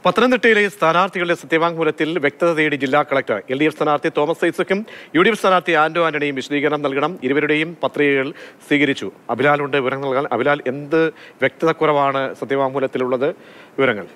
പത്തനംതിട്ടയിലെ സ്ഥാനാർത്ഥികളുടെ സത്യവാങ്മൂലത്തിൽ വ്യക്തത തേടി ജില്ലാ കളക്ടർ എൽ ഡി എഫ് സ്ഥാനാർത്ഥി തോമസ് ഐസക്കും യു ഡി എഫ് സ്ഥാനാർത്ഥി ആന്റോ ആന്റണിയും വിശദീകരണം നൽകണം ഇരുവരുടെയും പത്രികകൾ സ്വീകരിച്ചു അഭിലാലുണ്ട് വിവരങ്ങൾ നൽകാൻ അഭിലാൽ എന്ത് വ്യക്തത കുറവാണ് സത്യവാങ്മൂലത്തിലുള്ളത് വിവരങ്ങൾ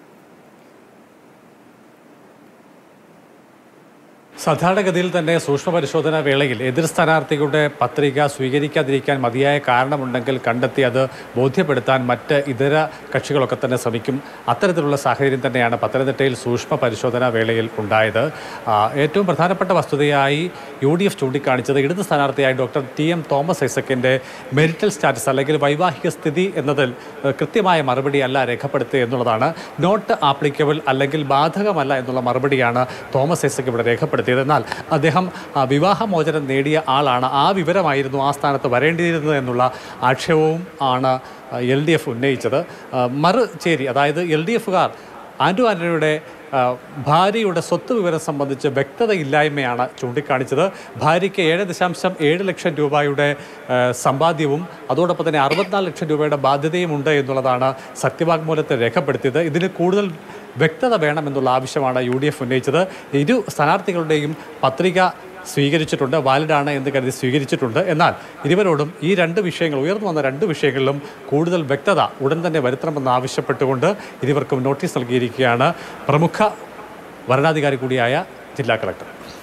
സാധാരണഗതിയിൽ തന്നെ സൂക്ഷ്മ പരിശോധനാ വേളയിൽ എതിർ സ്ഥാനാർത്ഥികളുടെ പത്രിക സ്വീകരിക്കാതിരിക്കാൻ മതിയായ കാരണമുണ്ടെങ്കിൽ കണ്ടെത്തി അത് ബോധ്യപ്പെടുത്താൻ മറ്റ് ഇതര കക്ഷികളൊക്കെ തന്നെ ശ്രമിക്കും അത്തരത്തിലുള്ള സാഹചര്യം തന്നെയാണ് പത്തനംതിട്ടയിൽ സൂക്ഷ്മ പരിശോധനാ വേളയിൽ ഉണ്ടായത് ആ, ഏറ്റവും പ്രധാനപ്പെട്ട വസ്തുതയായി യു ഡി എഫ് ചൂണ്ടിക്കാണിച്ചത് ഇടത് സ്ഥാനാർത്ഥിയായ ഡോക്ടർ ടി എം തോമസ് ഐസക്കിൻ്റെ മെരിറ്റൽ സ്റ്റാറ്റസ് അല്ലെങ്കിൽ വൈവാഹിക സ്ഥിതി എന്നതിൽ ഏഹ്, കൃത്യമായ മറുപടി അല്ല രേഖപ്പെടുത്തുക എന്നുള്ളതാണ് നോട്ട് ആപ്ലിക്കബിൾ അല്ലെങ്കിൽ ബാധകമല്ല എന്നുള്ള മറുപടിയാണ് തോമസ് ഐസക് ഇവിടെ രേഖപ്പെടുത്തിയത് എന്നാൽ അദ്ദേഹം ആ, വിവാഹമോചനം നേടിയ ആളാണ് ആ വിവരമായിരുന്നു ആ സ്ഥാനത്ത് വരേണ്ടിയിരുന്നത് എന്നുള്ള ആക്ഷേപവും ആണ് എൽ ഡി എഫ് ഉന്നയിച്ചത് ആ, മറുചേരി അതായത് എൽ ഡി എഫുകാർ ആൻഡു ആൻ്റണിയുടെ ആ, ഭാര്യയുടെ സ്വത്ത് വിവരം സംബന്ധിച്ച് വ്യക്തതയില്ലായ്മയാണ് ചൂണ്ടിക്കാണിച്ചത് ഭാര്യയ്ക്ക് ഏഴ് ദശാംശം ഏഴ് ലക്ഷം രൂപയുടെ ആ, സമ്പാദ്യവും അതോടൊപ്പം തന്നെ അറുപത്തിനാല് ലക്ഷം രൂപയുടെ ബാധ്യതയും ഉണ്ട് എന്നുള്ളതാണ് സത്യവാങ്മൂലത്തിൽ രേഖപ്പെടുത്തിയത് ഇതിന് കൂടുതൽ വ്യക്തത വേണമെന്നുള്ള ആവശ്യമാണ് യു ഡി എഫ് ഉന്നയിച്ചത് ഇരു സ്ഥാനാർത്ഥികളുടെയും പത്രിക സ്വീകരിച്ചിട്ടുണ്ട് വാലിഡാണ് എന്ന് കരുതി സ്വീകരിച്ചിട്ടുണ്ട് എന്നാൽ ഇരുവരോടും ഈ രണ്ട് വിഷയങ്ങൾ ഉയർന്നു വന്ന രണ്ട് വിഷയങ്ങളിലും കൂടുതൽ വ്യക്തത ഉടൻ തന്നെ വരുത്തണമെന്ന് ആവശ്യപ്പെട്ടുകൊണ്ട് ഇരുവർക്കും നോട്ടീസ് നൽകിയിരിക്കുകയാണ് പ്രമുഖ വരണാധികാരി കൂടിയായ ജില്ലാ കളക്ടർ